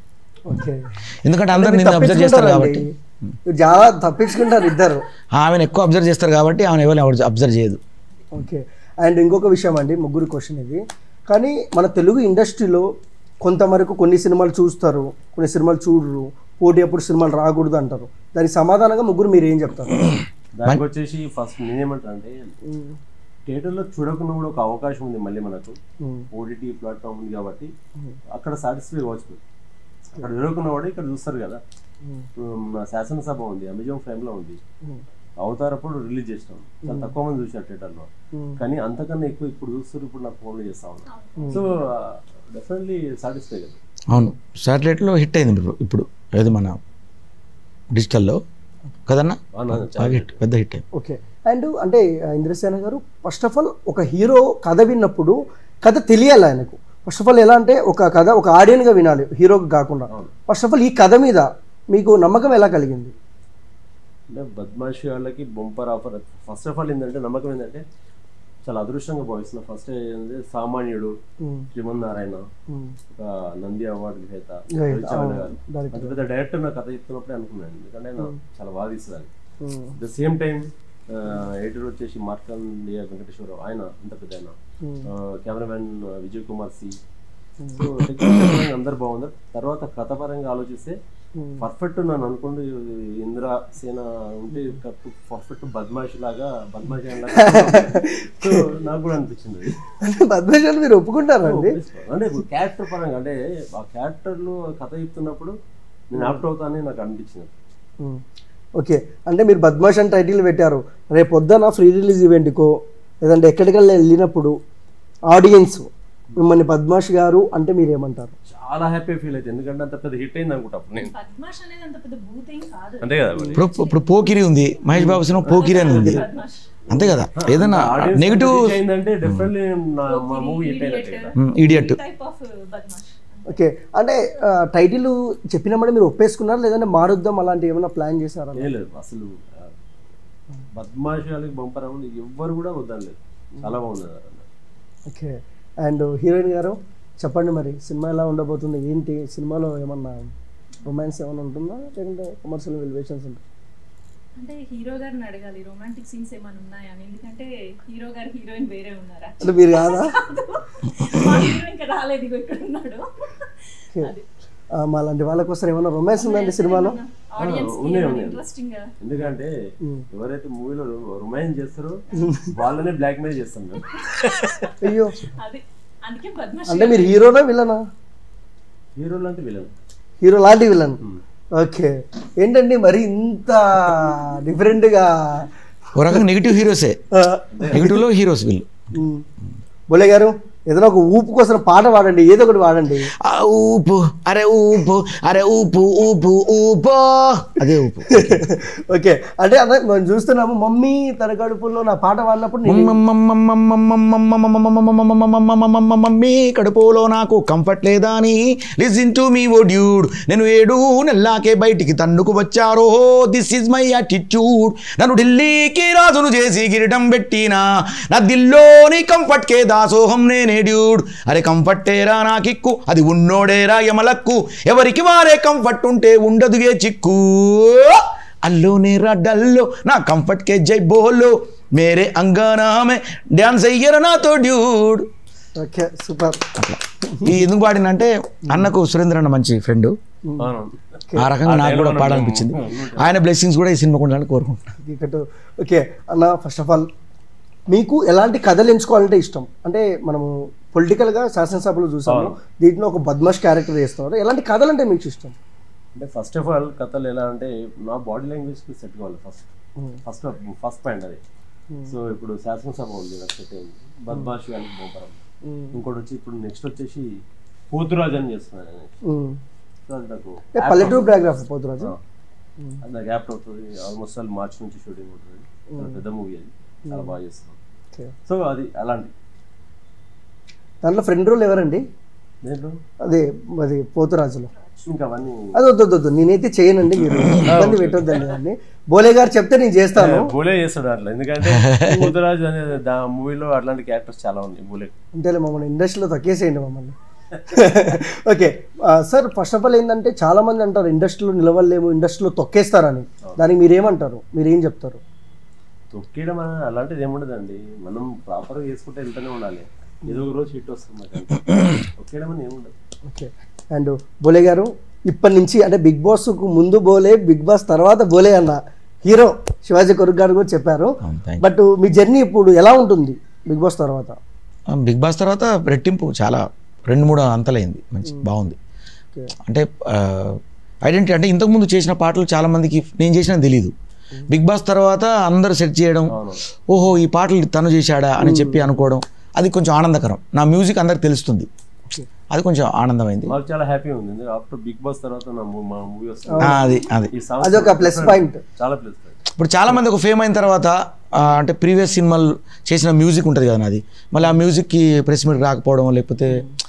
C: ఓకే
A: ఎందుకంటే అందరు నిన్ను అబ్జర్వ్ చేస్తారు కాబట్టి
C: మీరు చాలా తప్పించుకుంటారు ఇద్దరు
A: ఆమెను ఎక్కువ అబ్జర్వ్ చేస్తారు కాబట్టి ఆమెను ఎవరు అబ్జర్వ్ చేయదు
C: ఓకే అండ్ ఇంకొక విషయం అండి ముగ్గురు క్వశ్చన్ ఇది కానీ మన తెలుగు ఇండస్ట్రీలో కొంతవరకు కొన్ని సినిమాలు చూస్తారు కొన్ని సినిమాలు చూడరు పోటీ అప్పుడు సినిమాలు రాకూడదు అంటారు దానికి సమాధానంగా ముగ్గురు మీరు ఏం చెప్తారు
B: దానికి వచ్చేసి ఫస్ట్ నేనేమంటా అంటే థియేటర్లో చూడకుండా కూడా ఒక అవకాశం ఉంది మళ్ళీ మనకు ఓటీటీ ప్లాట్ఫామ్ ఉంది కాబట్టి అక్కడ సాటిస్ఫై కావచ్చు అక్కడ చూడకుండా కూడా ఇక్కడ చూస్తారు కదా ఇప్పుడు మన శాసనసభ ఉంది అమెజాన్ ప్రైమ్ లో ఉంది అవతార్ అప్పుడు రిలీజ్ చేసినాం చాలా తక్కువ మంది చూసారు థియేటర్లో కానీ అంతకన్నా ఎక్కువ ఇప్పుడు చూస్తారు ఇప్పుడు నాకు ఫోన్లో చేస్తా ఉన్నా సో డెఫినెట్లీ సాటిస్ఫై కదా
A: అవును శాటిలైట్లో హిట్ అయింది ఇప్పుడు ఇప్పుడు ఏది మన డిజిటల్లో కదన్నా
B: అవునా?
A: బాగా హిట్ పెద్ద హిట్ అయింది
C: ఓకే అండ్ అంటే ఆ, ఇంద్రసేన గారు ఫస్ట్ ఆఫ్ ఆల్ ఒక హీరో కథ విన్నప్పుడు కథ తెలియాలి ఆయనకు ఫస్ట్ ఆఫ్ ఆల్ ఎలా అంటే ఒక కథ ఒక ఆడియన్గా వినాలి హీరోకి కాకుండా ఫస్ట్ ఆఫ్ ఆల్ ఈ కథ మీద మీకు నమ్మకం ఎలా కలిగింది
B: అంటే బద్మాషి వాళ్ళకి bumper offer first of all ఏంటంటే నమ్మకం ఏంటంటే చాలా అదృష్టంగా భావిస్తున్నా ఫస్ట్ ఏంటంటే సామాన్యుడు శ్రీమన్నారాయణ ఒక నంది అవార్డు గ్రహీత
C: గ్రహీత,
B: రవిచంద్ర గారు
C: director.
B: పెద్ద పెద్ద డైరెక్టర్ నా కథ చెప్తున్నప్పుడే అనుకున్నాను ఎందుకంటే ఆయన చాలా బాగా తీస్తుంది ద సేమ్ టైం ఎడిటర్ వచ్చేసి మార్కండియ వెంకటేశ్వరరావు ఆయన అంత పెద్ద ఆయన cameraman Vijay Kumar C so technical పరంగా అందరు బాగున్నారు తర్వాత కథ పరంగా ఆలోచిస్తే పర్ఫెక్ట్ నన్ను అనుకోండి ఇంద్ర సేన ఉంటే పర్ఫెక్ట్ బద్మాషి లాగా బద్మాషి లాగా సో నాకు కూడా అనిపించింది అది.
C: అంటే పద్మశాలి మీరు ఒప్పుకుంటారండి
B: అంటే క్యారెక్టర్ పరంగా అంటే ఆ క్యారెక్టర్లు కథ చెప్తున్నప్పుడు నేను యాప్ట్ అవుతానని నాకు అనిపించింది
C: మ్మ్. ఓకే అంటే మీరు బద్మాష్ అని టైటిల్ పెట్టారు రేపు పొద్దున ఫ్రీ రిలీజ్ ఈవెంట్కో లేదంటే ఎక్కడికల్లా వెళ్ళినప్పుడు ఆడియన్స్ మిమ్మల్ని బద్మాష్ గారు అంటే మీరు ఏమంటారు
B: చాలా హ్యాపీ ఫీల్ అయితే ఎందుకంటే అంత పెద్ద హిట్ అయింది అనుకుంటా అప్పుడు నేను
D: పద్మాష్ అనేది అంత పెద్ద భూత్ ఏం కాదు
B: అంతే కదా మరి
A: ఇప్పుడు ఇప్పుడు పోకిరి ఉంది మహేష్ బాబు సినిమా పోకిరి అని ఉంది
D: పద్మాష్
A: అంతే కదా ఏదైనా
B: ఆడియన్స్
A: నెగిటివ్
B: అయిందంటే డెఫినెట్లీ మా మూవీ హిట్ అయినట్టే కదా
A: ఇడియట్
D: టైప్ ఆఫ్ బద్మాష్
C: ఓకే అంటే టైటిల్ చెప్పినప్పుడు మీరు ఒప్పేసుకున్నారా లేదంటే మారుద్దాం అలాంటి ఏమైనా ప్లాన్ చేశారా
B: ఏం లేదు అసలు ఆ, బద్మాషాలకి బంపర్ ఉంది ఎవ్వరు కూడా వద్దలేదు చాలా బాగుంది అది.
C: ఓకే అండ్ హీరోయిన్ గారు చెప్పండి మరి సినిమా ఎలా ఉండబోతుంది ఏంటి సినిమాలో ఏమన్నా రొమాన్స్ ఏమైనా ఉంటుందా లేదంటే కమర్షియల్ వెలివేషన్స్ ఉంటాయి
D: అంటే హీరో గారిని అడగాలి రొమాంటిక్ సీన్స్ ఏమైనా ఉన్నాయా అని ఎందుకంటే హీరో గారు హీరోయిన్ వేరే ఉన్నారు
C: అంటే మీరు కాదా
D: మా హీరో ఇంకా రాలేదు ఇగో ఇక్కడ ఉన్నాడు అది
C: ఆ, మా లాంటి వాళ్ళ కోసం ఏమైనా రొమాన్స్ ఉందండి సినిమాలో
D: ఆడియన్స్
B: ఉన్నాయి, ఉన్నాయి.
D: ఇంట్రెస్టింగ్ గా
B: ఎందుకంటే ఎవరైతే మూవీలో రొమాన్స్ చేస్తారో వాళ్ళనే బ్లాక్ మెయిల్ చేస్తాం మేము
C: అయ్యో
D: అది అందుకే పద్మాష్
C: అంటే మీరు హీరోనా విలనా
B: హీరోలు అంటే విలన్
C: హీరో లాంటి విలన్ ఓకే ఏంటండి మరి ఇంత డిఫరెంట్గా
A: ఒక రకంగా నెగిటివ్ హీరోసే నెగిటివ్లో హీరోస్ వీళ్ళు
C: బోలే గారు ఏదైనా ఒక ఊపు కోసం పాట పాడండి ఏదో ఒకటి పాడండి
A: ఆ ఊపు అరే ఊపు అరే ఊపు ఊపు ఊపో అదే ఊపు
C: ఓకే అంటే అదే మనం చూస్తున్నాము మమ్మీ తన కడుపులో నా పాట పాడినప్పుడు నేను
A: మమ్మీ కడుపులో నాకు కంఫర్ట్ లేదా అని లిజిన్ టు మీ ఓ డ్యూడ్ నేను ఏడు నెల్లాకే బయటికి తన్నుకు వచ్చారో దిస్ ఇస్ మై యాటిట్యూడ్ నన్ను ఢిల్లీకి రాజును చేసి గిరిటం పెట్టినా నా దిల్లోని కంఫర్ట్ కే దాసోహం నేనే డ్యూడ్ అరే కంఫర్టేరా నా కిక్కు అది ఉన్నోడేరా యమలక్కు ఎవరికి వారే కంఫర్ట్ ఉంటే ఉండదుగే చిక్కు అల్లోనే రా డల్లో నా కంఫర్ట్ కే జై బోలో మేరే అంగానా మే డ్యాన్స్ అయ్యర నాతో డ్యూడ్
C: ఓకే సూపర్
A: ఈ ఎందుకు పాడినంటే అన్నకు సురేంద్ర అన్న మంచి ఫ్రెండ్
B: అవును
A: ఆ రకంగా నాకు కూడా పాడాలనిపించింది ఆయన బ్లెస్సింగ్స్ కూడా ఈ సినిమాకు ఉండాలని కోరుకుంటున్నాను
C: ఇక్కడ ఓకే అన్న ఫస్ట్ ఆఫ్ ఆల్ మీకు ఎలాంటి కథలు ఎంచుకోవాలంటే ఇష్టం అంటే మనము పొలిటికల్గా శాసనసభలో చూసాము
B: అవును.
C: దీంట్లో ఒక బద్మాష్ క్యారెక్టర్ చేస్తున్నారు ఎలాంటి కథలు అంటే మీకు ఇష్టం
B: అంటే ఫస్ట్ ఆఫ్ ఆల్ కథలు ఎలా అంటే నా బాడీ లాంగ్వేజ్కి సెట్ కావాలి ఫస్ట్ ఫస్ట్ ఫస్ట్ పాయింట్ అది సో ఇప్పుడు శాసనసభ ఉంది నాకు సెట్ అయింది బద్మాష్ అని బొమ్మరం ఇంకోటి వచ్చి ఇప్పుడు నెక్స్ట్ వచ్చేసి పోతురాజు అని చేస్తున్నాను నేను సో అది నాకు
C: అంటే పల్లెటూరు బ్యాక్గ్రాఫ్ పోతురాజు
B: ఆ. అది నాకు యాప్ట్ అవుతుంది ఆల్మోస్ట్ ఆల్ మార్చ్ నుంచి షూటింగ్ ఉంటుంది చాలా పెద్ద మూవీ అది చాలా బాగా చేస్తున్నాం
C: ఓకే.
B: సో అది అలాంటి
C: దాంట్లో ఫ్రెండ్ రోల్ ఎవరండి
B: దేంట్లో
C: అదే అది పోతురాజులో
B: ఇంకా అవన్నీ
C: అది వద్దు వద్దు, వద్దు నేనైతే చేయనండి మీరు ఇబ్బంది పెట్టొద్దండి దాన్ని బోలే గారు చెప్తే నేను చేస్తాను
B: బోలే చేస్తాడు అట్లా ఎందుకంటే పోతురాజు అనే దా మూవీలో అట్లాంటి క్యారెక్టర్స్ చాలా ఉన్నాయి బోలే
C: అంతేలే మమ్మల్ని ఇండస్ట్రీలో తక్కేసేయండి మమ్మల్ని okay sir first of all ఏంటంటే చాలా మంది అంటారు ఇండస్ట్రీలో నిలవలేము ఇండస్ట్రీలో తొక్కేస్తారని దానికి మీరేమంటారు మీరేం చెప్తారు
B: తొక్కేయడం అనే- అలాంటిది ఏముండదండి మనం ప్రాపర్గా చేసుకుంటే వెళ్తూనే ఉండాలి ఏదో ఒక రోజు హిట్ వస్తుంది మాకు అంతే. తొక్కేయడం అని ఏముండదు
C: ఓకే అండ్ బోలే గారు ఇప్పటి నుంచి అంటే బిగ్ బాస్కు ముందు బోలే బిగ్ బాస్ తర్వాత బోలే అన్న హీరో శివాజీ కొరుక్ గారు కూడా చెప్పారు
A: అవును, thank you.
C: బట్ మీ జర్నీ ఇప్పుడు ఎలా ఉంటుంది బిగ్ బాస్ తర్వాత
A: ఆ, బిగ్ బాస్ తర్వాత రెట్టింపు చాలా రెండు మూడు అంతలైంది మంచి బాగుంది
C: ఓకే
A: అంటే ఐడెంటిటీ అంటే ఇంతకుముందు చేసిన పాటలు చాలా మందికి నేను చేసిన తెలియదు బిగ్ బాస్ తర్వాత అందరు సెట్ చేయడం
B: అవును
A: ఓహో ఈ పాటలు తను చేశాడా అని చెప్పి అనుకోవడం అది కొంచెం ఆనందకరం నా మ్యూజిక్ అందరికి తెలుస్తుంది
C: ఓకే
A: అది కొంచెం ఆనందమైంది
B: మాకు చాలా హ్యాపీ ఉంది ఎందుకంటే ఆఫ్టర్ బిగ్ బాస్ తర్వాత నా మూ- మా మూవీ వస్తుంది
A: ఆ, అది అది
B: ఈ songs
C: అదొక ప్లస్ పాయింట్
B: చాలా ప్లస్ పాయింట్
A: ఇప్పుడు చాలా మంది ఒక ఫేమ్ అయిన తర్వాత ఆ, అంటే ప్రీవియస్ సినిమాలు చేసిన మ్యూజిక్ ఉంటుంది కదా నాది మళ్ళీ ఆ మ్యూజిక్కి ప్రెస్ మీట్ రాకపోవడం లేకపోతే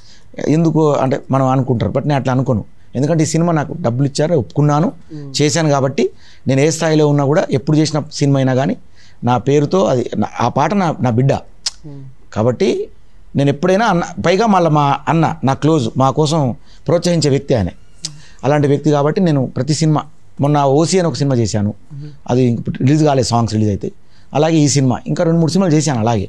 A: ఎందుకు అంటే మనం అనుకుంటారు బట్ నేను అట్లా అనుకోను ఎందుకంటే ఈ సినిమా నాకు డబ్బులు ఇచ్చారు ఒప్పుకున్నాను చేశాను కాబట్టి నేను ఏ స్థాయిలో ఉన్నా కూడా ఎప్పుడు చేసిన సినిమా అయినా కానీ నా పేరుతో అది నా- ఆ పాట నా నా బిడ్డ కాబట్టి నేను ఎప్పుడైనా అన్న పైగా మళ్ళీ మా అన్న నా క్లోజ్ మా కోసం ప్రోత్సహించే వ్యక్తి ఆయన అలాంటి వ్యక్తి కాబట్టి నేను ప్రతి సినిమా మొన్న ఓసీ అని ఒక సినిమా చేశాను అది రిలీజ్ కాలేదు సాంగ్స్ రిలీజ్ అయితే అలాగే ఈ సినిమా ఇంకా రెండు మూడు సినిమాలు చేశాను అలాగే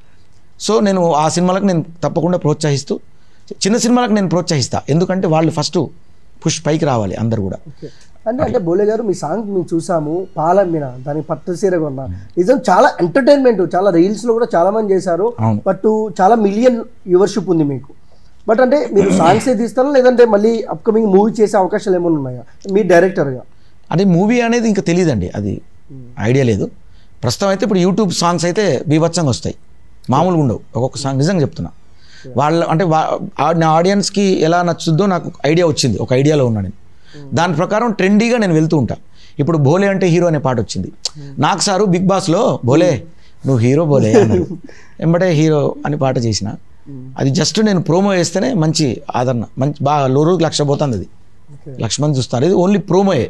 A: సో నేను ఆ సినిమాలకు నేను తప్పకుండా ప్రోత్సహిస్తూ చిన్న సినిమాలకు నేను ప్రోత్సహిస్తా ఎందుకంటే వాళ్ళు ఫస్ట్ పుష్ పైకి రావాలి అందరు కూడా
C: ఓకే అంటే అంటే బోలే గారు మీ సాంగ్ మేము చూసాము పాలమ్మిన దానికి పట్టు సీర కొన్నా నిజం చాలా ఎంటర్టైన్మెంట్ చాలా రీల్స్ లో కూడా చాలా మంది చేశారు
A: అవును.
C: బట్ చాలా మిలియన్ వ్యూవర్షిప్ ఉంది మీకు బట్ అంటే మీరు సాంగ్స్ తీస్తారా లేదంటే మళ్ళీ అప్కమింగ్ మూవీ చేసే అవకాశాలు ఏమైనా ఉన్నాయా మీ డైరెక్టర్గా
A: అంటే మూవీ అనేది ఇంకా తెలియదండి అది ఐడియా లేదు ప్రస్తుతం అయితే ఇప్పుడు యూట్యూబ్ సాంగ్స్ అయితే బీభత్సంగా వస్తాయి మామూలుగా ఉండవు ఒక్కొక్క సాంగ్ నిజంగా చెప్తున్నా వాళ్ళ అంటే వా- ఆ- నా ఆడియన్స్కి ఎలా నచ్చుద్దో నాకు ఐడియా వచ్చింది ఒక ఐడియాలో ఉన్నా నేను దాని ప్రకారం ట్రెండీగా నేను వెళ్తూ ఉంటా ఇప్పుడు భోలే అంటే హీరో అనే పాట వచ్చింది నాకు సారు బిగ్ బాస్లో భోలే నువ్వు హీరో భోలే అన్నారు ఎంబటే హీరో అని పాట చేసిన అది జస్ట్ నేను ప్రోమో వేస్తేనే మంచి ఆదరణ మంచి బాగా లో రోజుకి లక్ష పోతుంది అది
C: ఓకే
A: లక్ష మంది చూస్తారు ఇది ఓన్లీ ప్రోమోయే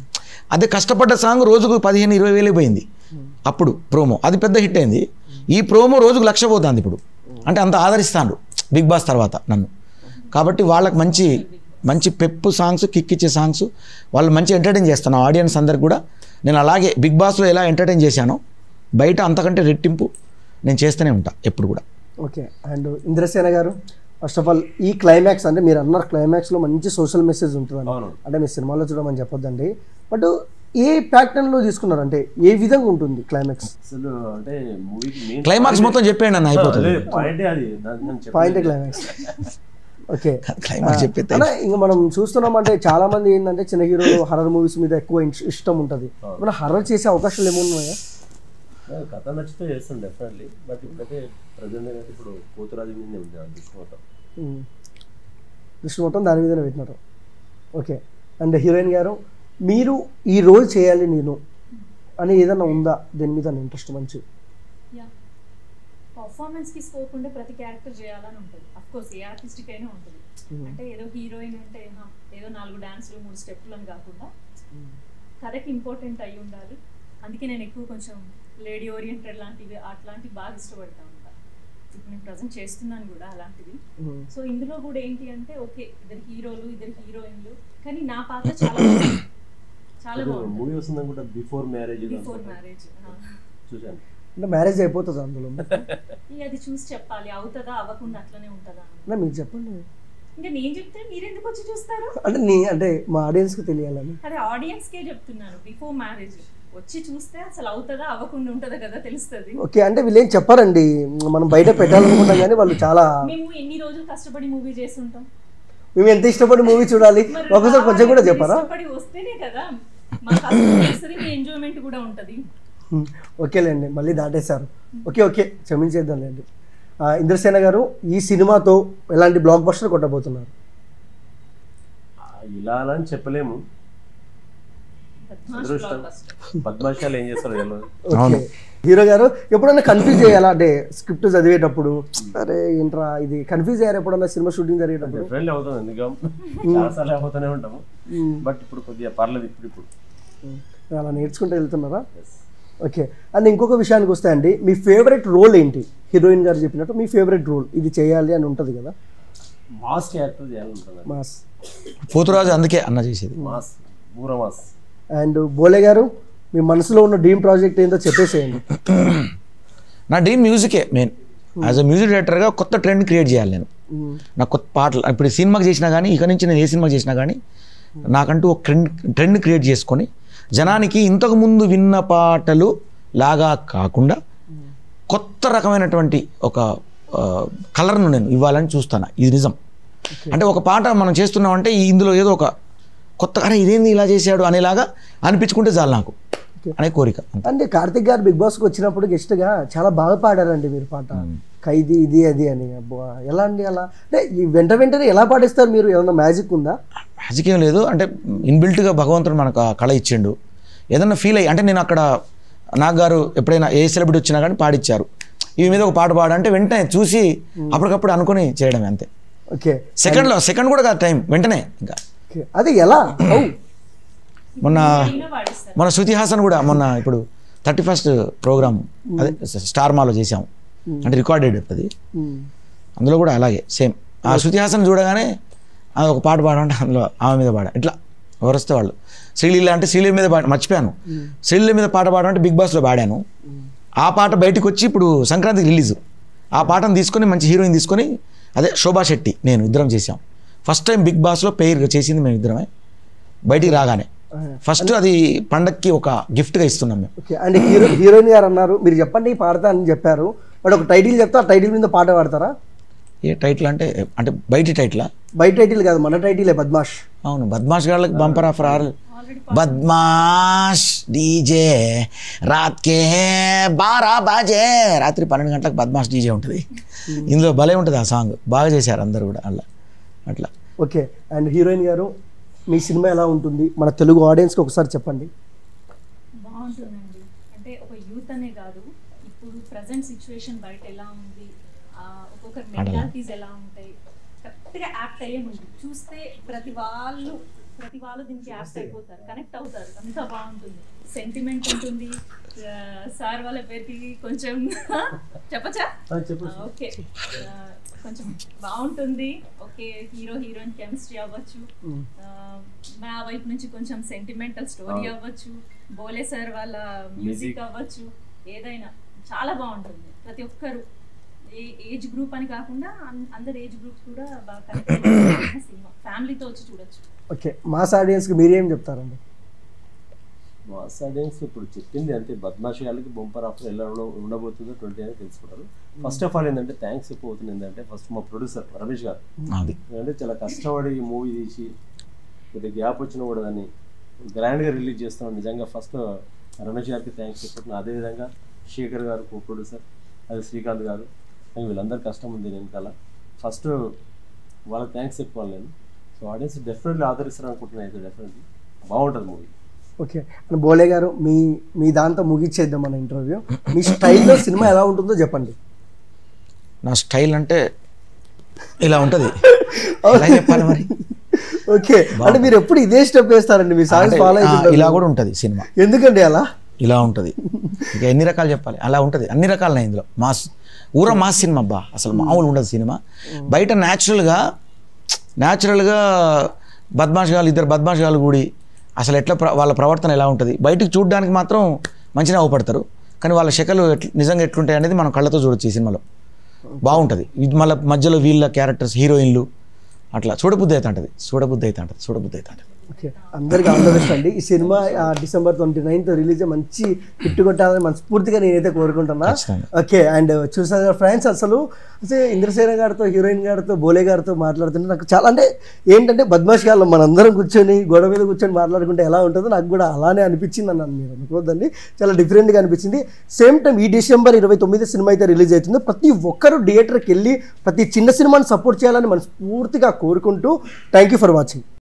A: అదే కష్టపడ్డ సాంగ్ రోజుకు పదిహేను ఇరవై వేలు పోయింది అప్పుడు ప్రోమో అది పెద్ద హిట్ అయింది ఈ ప్రోమో రోజుకు లక్ష పోతుంది ఇప్పుడు అంటే అంత ఆదరిస్తాను బిగ్ బాస్ తర్వాత నన్ను కాబట్టి వాళ్ళకి మంచి మంచి పెప్పు సాంగ్స్ కిక్ ఇచ్చే సాంగ్స్ వాళ్ళు మంచి ఎంటర్టైన్ చేస్తాను ఆడియన్స్ అందరికి కూడా నేను అలాగే బిగ్ బాస్లో ఎలా ఎంటర్టైన్ చేశానో బయట అంతకంటే రెట్టింపు నేను చేస్తూనే ఉంటా ఎప్పుడు కూడా
C: ఓకే అండ్ ఇంద్రసేన గారు ఫస్ట్ ఆఫ్ ఆల్ ఈ క్లైమాక్స్ అంటే మీరు అన్నారు క్లైమాక్స్లో మంచి సోషల్ మెసేజ్ ఉంటుందండి
B: అవును
C: అంటే మీ సినిమాలో చూడమని చెప్పొద్దండి బట్ ఏ ప్యాటర్న్లో తీసుకున్నారు అంటే ఏ విధంగా ఉంటుంది క్లైమాక్స్
B: అసలు అంటే మూవీకి మెయిన్
A: క్లైమాక్స్ మొత్తం చెప్పేయండి అన్న అయిపోతుంది
B: పాయింటే అది దాన్ని నేను చెప్పలేదు.
C: పాయింట్ క్లైమాక్స్ ఓకే
A: క్లైమాక్స్ చెప్పేస్తే
C: అలా ఇంకా మనం చూస్తున్నాం అంటే చాలా మంది ఏంటంటే చిన్న హీరోలు హర్రర్ మూవీస్ మీద ఎక్కువ ఇన్- ఇష్టం ఉంటుంది మన హర్రర్ చేసే అవకాశాలు ఏమున్నాయా
B: ఆ, కథ నచ్చితే చేస్తాను డెఫినెట్లీ బట్ ఇప్పుడైతే ప్రజెంట్ అయితే ఇప్పుడు పోతురాజు మీదనే ఉంది ఆ దుష్మతం
C: ఉమ్. దృష్టి మొత్తం దాని మీదనే పెట్టినారు ఓకే అండ్ హీరోయిన్ గారు మీరు ఈ రోల్ చేయాలి నేను అని ఏదైనా ఉందా దీని మీద ఇంట్రెస్ట్ మంచి
D: యా పర్ఫార్మెన్స్ కి స్కోప్ ఉంటే ప్రతి క్యారెక్టర్ చేయాలని ఉంటుంది అఫ్ కోర్స్ ఏ ఆర్టిస్టిక్ అయినా ఉంటుంది అంటే ఏదో హీరోయిన్ ఉంటే హా, ఏదో నాలుగు డాన్స్లు మూడు స్టెప్లు అని కాకుండా కథకి ఇంపార్టెంట్ అయి ఉండాలి అందుకే నేను ఎక్కువ కొంచెం లేడీ ఓరియంటెడ్ లాంటివి అట్లాంటివి బాగా ఇష్టపడతా ఉంటా ఇప్పుడు నేను ప్రజెంట్ చేస్తున్నాను కూడా అలాంటివి సో ఇందులో కూడా ఏంటి అంటే ఓకే ఇద్దరు హీరోలు ఇద్దరు హీరోయిన్లు కానీ నా పాత్ర చాలా బాగుంది. చాలా బాగుంది
B: మూవీ వస్తుంది అనుకుంటా బిఫోర్ మ్యారేజ్
D: బిఫోర్ మ్యారేజ్
B: చూశాను
C: అంటే మ్యారేజ్ అయిపోతుంది అందులో
D: ఇక అది చూసి చెప్పాలి అవుతుందా అవ్వకుండా అట్లనే ఉంటుందా అని.
C: అంటే మీరు చెప్పండి
D: ఇంకా నేను చెప్తే మీరు ఎందుకు వచ్చి చూస్తారు
C: అంటే నీ అంటే మా ఆడియన్స్కి తెలియాలని
D: అదే ఆడియన్స్ కే చెప్తున్నాను బిఫోర్ మ్యారేజ్ వచ్చి చూస్తే అసలు అవుతుందా అవ్వకుండా ఉంటుందా కదా తెలుస్తుంది
C: ఓకే అంటే వీళ్ళు ఏం చెప్పారండి మనం బయట పెట్టాలనుకుంటాం కానీ వాళ్ళు చాలా
D: మేము ఎన్ని రోజులు కష్టపడి మూవీ చేస్తుంటాం
C: మేము ఎంత ఇష్టపడి మూవీ చూడాలి
D: మరి
C: ఒకసారి కొంచెం కూడా
D: రావాలి,
C: చెప్పారా
D: ఇష్టపడి వస్తేనే కదా మా కష్టం తెలుస్తుంది మీ ఎంజాయ్మెంట్ కూడా ఉంటది
C: హ్మ్. ఓకేలేండి మళ్ళీ దాటేశారు ఓకే ఓకే క్షమించేద్దాంలేండి ఆ, ఇంద్రసేన గారు ఈ సినిమాతో ఎలాంటి బ్లాక్ బస్టర్ కొట్టబోతున్నారు
B: ఆ, ఇలా అని చెప్పలేము
D: బద్మాష్
B: అదృష్టం.
D: blockbuster.
B: పద్మాశాలు ఏం చేస్తారో తెలియదు
C: ఓకే హీరో గారు ఎప్పుడన్నా కన్ఫ్యూజ్ చేయాలా అంటే స్క్రిప్ట్ చదివేటప్పుడు అరే ఏంట్రా ఇది కన్ఫ్యూజ్ అయ్యారు ఎప్పుడన్నా సినిమా షూటింగ్ జరిగేటప్పుడు
B: డెఫినెట్లీ అవుతాం ఎందుకు చాలాసార్లు అవుతూనే ఉంటాము
C: మ్మ్.
B: బట్ ఇప్పుడు కొద్దిగా పర్లేదు ఇప్పుడు ఇప్పుడు
C: హ్మ్. అలా నేర్చుకుంటూ వెళ్తున్నారా ఓకే అండ్ ఇంకొక విషయానికి వస్తే అండి మీ ఫేవరెట్ రోల్ ఏంటి హీరోయిన్ గారు చెప్పినట్టు మీ ఫేవరెట్ రోల్ ఇది చేయాలి అని ఉంటుంది కదా
B: మాస్ క్యారెక్టర్ చేయాలనుకుంటున్నాను
C: మాస్
A: పోతురాజు అందుకే అన్న చేసేది
B: మాస్ బూర మాస్
C: అండ్ బోలే గారు మీ మనసులో ఉన్న డ్రీమ్ ప్రాజెక్ట్ ఏంటో చెప్పేసేయండి
A: నా డ్రీమ్ మ్యూజికే మెయిన్ యాజ్ అ మ్యూజిక్ డైరెక్టర్గా కొత్త ట్రెండ్ క్రియేట్ చేయాలి నేను
C: మ్మ్.
A: నా కొత్త పాటలు ఇప్పుడు ఈ సినిమాకి చేసినా కానీ ఇక నుంచి నేను ఏ సినిమా చేసినా కానీ నాకంటూ ఒక ట్రెండ్ ట్రెండ్ క్రియేట్ చేసుకొని జనానికి ఇంతకు ముందు విన్న పాటలు లాగా కాకుండా కొత్త రకమైనటువంటి ఒక ఆ, కలర్ను నేను ఇవ్వాలని చూస్తాను ఇది నిజం అంటే ఒక పాట మనం చేస్తున్నామంటే ఈ ఇందులో ఏదో ఒక కొత్త అరే ఇదేంది ఇలా చేశాడు అనేలాగా అనిపించుకుంటే చాలు నాకు అనే కోరిక
C: అంటే కార్తిక్ గారు బిగ్ బాస్కి వచ్చినప్పుడు గెస్ట్గా చాలా బాగా పాడారండి మీరు పాట ఖైదీ ఇది అది అని అబ్బా ఎలా అండి అలా అంటే ఈ వెంట వెంటనే ఎలా పాడిస్తారు మీరు ఏమన్నా మ్యాజిక్ ఉందా
A: మ్యాజిక్ ఏం లేదు అంటే ఇన్బిల్ట్గా భగవంతుడు మనకు ఆ కళ ఇచ్చిండు ఏదన్నా ఫీల్ అయ్యి అంటే నేను అక్కడ నాగ్ గారు ఎప్పుడైనా ఏ సెలబ్రిటీ వచ్చినా కానీ పాడిచ్చారు ఈ మీద ఒక పాట పాడంటే వెంటనే చూసి అప్పటికప్పుడు అనుకుని చేయడమే అంతే
C: ఓకే
A: సెకండ్లో సెకండ్ కూడా కాదు టైం వెంటనే ఇంకా
C: ఓకే అది ఎలా How?
A: మొన్న
D: అయినా పాడిస్తారు
A: మన శృతి హాసన్ కూడా మొన్న ఇప్పుడు థర్టీ ఫస్ట్ ప్రోగ్రామ్ అదే స్టార్ మాలో చేసాం అంటే రికార్డెడ్ అది
C: మ్మ్.
A: అందులో కూడా అలాగే సేమ్ ఆ శృతి హాసన్ చూడగానే అది ఒక పాట పాడంటే అందులో ఆమె మీద పాడా ఇట్లా ఎవరు వస్తే వాళ్ళు శ్రీలీల అంటే శ్రీలీల మీద పాడ మర్చిపోయాను శ్రీలీల మీద పాట పాడంటే బిగ్ బాస్లో పాడాను ఆ పాట బయటకు వచ్చి ఇప్పుడు సంక్రాంతికి రిలీజ్ ఆ పాటను తీసుకొని మంచి హీరోయిన్ తీసుకొని అదే శోభా శెట్టి నేను ఇద్దరం చేసాం ఫస్ట్ టైం బిగ్ బాస్లో పేరు చేసింది మేము ఇద్దరమే బయటికి రాగానే ఫస్ట్ అది పండక్కి ఒక గిఫ్ట్గా ఇస్తున్నాం మేము
C: ఓకే అండ్ హీరో హీరోయిన్ గారు అన్నారు మీరు చెప్పండి పాడతా అని చెప్పారు బట్ ఒక టైటిల్ చెప్తే ఆ టైటిల్ మీద పాట పాడతారా
A: ఏ టైటిల్ అంటే అంటే బయటి టైటిలా
C: బయట టైటిల్ కాదు మన టైటిలే బద్మాష్
A: అవును బద్మాష్ గాళ్ళకి బంపర్ ఆఫర్ ఆరు బద్మాష్ డీజే రాత్కే బారా బాజే రాత్రి పన్నెండు గంటలకు బద్మాష్ డీజే ఉంటుంది ఇందులో భలే ఉంటుంది ఆ సాంగ్ బాగా చేశారు అందరు కూడా అలా అట్లా
C: ఓకే అండ్ హీరోయిన్ గారు మీ సినిమా ఎలా ఉంటుంది మన తెలుగు ఆడియన్స్కి ఒకసారి చెప్పండి
D: బాగుంటుందండి అంటే ఒక యూత్ అనే కాదు ఇప్పుడు ప్రజెంట్ సిచ్యువేషన్ బయట ఎలా ఉంది ఆ, ఒక్కొక్కరి మెంటాలిటీస్ ఎలా ఉంటాయి కరెక్ట్గా యాప్ట్ అయ్యే ఉంది చూస్తే ప్రతి వాళ్ళు ప్రతి వాళ్ళు దీనికి యాప్ట్ అయిపోతారు కనెక్ట్ అవుతారు అంత బాగుంటుంది సెంటిమెంట్ ఉంటుంది సార్ వాళ్ళ పేరుకి కొంచెం చెప్పచ్చా
B: చెప్పు
D: ఓకే కొంచెం బాగుంటుంది ఓకే హీరో హీరోయిన్ కెమిస్ట్రీ అవ్వచ్చు ఆ, మా వైపు నుంచి కొంచెం సెంటిమెంటల్ స్టోరీ అవ్వచ్చు బోలే సార్ వాళ్ళ మ్యూజిక్ అవ్వచ్చు ఏదైనా చాలా బాగుంటుంది ప్రతి ఒక్కరు ఏ ఏజ్ గ్రూప్ అని కాకుండా అన్- అందరు ఏజ్ గ్రూప్స్ కూడా బాగా కనెక్ట్ సినిమా ఫ్యామిలీతో వచ్చి చూడొచ్చు
C: ఓకే మాస్ ఆడియన్స్కి మీరేం చెప్తారండి
B: మాస్ ఆడియన్స్ ఇప్పుడు చెప్పింది అంతే బద్మాషి వాళ్ళకి బొంపర్ ఆఫర్ ఎలా ఉండ- ఉండబోతుందో ట్వంటీ అని తెలుసుకుంటారు ఫస్ట్ ఆఫ్ ఆల్ ఏంటంటే థ్యాంక్స్ ఎక్కువ అవుతుంది ఏంటంటే ఫస్ట్ మా ప్రొడ్యూసర్ రమేష్ గారు
A: అది
B: ఎందుకంటే చాలా కష్టపడి మూవీ తీసి కొద్దిగా గ్యాప్ వచ్చినా కూడా దాన్ని గ్రాండ్గా రిలీజ్ చేస్తాం నిజంగా ఫస్ట్ రమేష్ గారికి థ్యాంక్స్ చెప్పుకుంటున్నాను అదేవిధంగా శేఖర్ గారు కో ప్రొడ్యూసర్ అదే శ్రీకాంత్ గారు ఇంకా వీళ్ళందరి కష్టం ఉంది వెనకాల ఫస్ట్ వాళ్ళకి థ్యాంక్స్ చెప్పుకోవాలి నేను సో ఆడియన్స్ డెఫినెట్లీ ఆదరిస్తారు అనుకుంటున్నాను అయితే డెఫినెట్లీ బాగుంటుంది మూవీ
C: ఓకే అండ్ బోలే గారు మీ మీ దాంతో ముగిచ్చేద్దాం మన ఇంటర్వ్యూ మీ స్టైల్లో సినిమా ఎలా ఉంటుందో చెప్పండి
A: నా స్టైల్ అంటే ఇలా ఉంటుంది ఎలా చెప్పాలి మరి
C: ఓకే అంటే మీరు ఎప్పుడు ఇదే స్టెప్ వేస్తారండి మీ సాంగ్స్
A: అంటే,
C: ఫాలో
A: ఆ,
C: అవుతుంటారు
A: ఇలా కూడా ఉంటుంది సినిమా
C: ఎందుకండి అలా
A: ఇలా ఉంటుంది ఇక ఎన్ని రకాలు చెప్పాలి అలా ఉంటుంది అన్ని రకాలున్నాయి ఇందులో మాస్ ఊర మాస్ సినిమా అబ్బా అసలు మామూలు ఉండదు సినిమా బయట న్యాచురల్గా న్యాచురల్గా బద్మాష్ గాలు ఇద్దరు బద్మాష్ గాలు కూడి అసలు ఎట్లా ప్ర- వాళ్ళ ప్రవర్తన ఎలా ఉంటుంది బయటికి చూడడానికి మాత్రం మంచిగా అవపడతారు కానీ వాళ్ళ శకలు ఎట్ల నిజంగా ఎట్లుంటాయి అనేది మనం కళ్ళతో చూడొచ్చు ఈ సినిమాలో బాగుంటుంది ఇది మళ్ళీ మధ్యలో వీళ్ళ క్యారెక్టర్స్ హీరోయిన్లు అట్లా చూడబుద్ధి అవుతుంటుంది చూడబుద్ధి అవుతుంటుంది చూడబుద్ధి అవుతుంటుంది
C: ఓకే అందరికి ఆల్ ద బెస్ట్ అండి ఈ సినిమా ఆ, డిసెంబర్ ట్వంటీ నైన్త్ రిలీజ్ మంచి హిట్ కొట్టాలని మనస్ఫూర్తిగా నేనైతే కోరుకుంటున్నా
A: ఖచ్చితంగా.
C: ఓకే అండ్ చూసారు ఫ్రెండ్స్ అసలు అసలు ఇంద్రసేన గారితో హీరోయిన్ గారితో బోలే గారితో మాట్లాడుతుంటే నాకు చాలా అంటే ఏంటంటే బద్మాష్ గారు మనందరం కూర్చొని గోడ మీద కూర్చొని మాట్లాడుకుంటే ఎలా ఉంటుందో నాకు కూడా అలానే అనిపించింది అన్నాను మీరు అనుకోవద్దండి చాలా డిఫరెంట్గా అనిపించింది సేమ్ టైం ఈ డిసెంబర్ ఇరవై తొమ్మిది సినిమా అయితే రిలీజ్ అవుతుంది ప్రతి ఒక్కరు థియేటర్కి వెళ్ళి ప్రతి చిన్న సినిమాని సపోర్ట్ చేయాలని మనస్ఫూర్తిగా కోరుకుంటూ థ్యాంక్ యూ ఫర్ వాచింగ్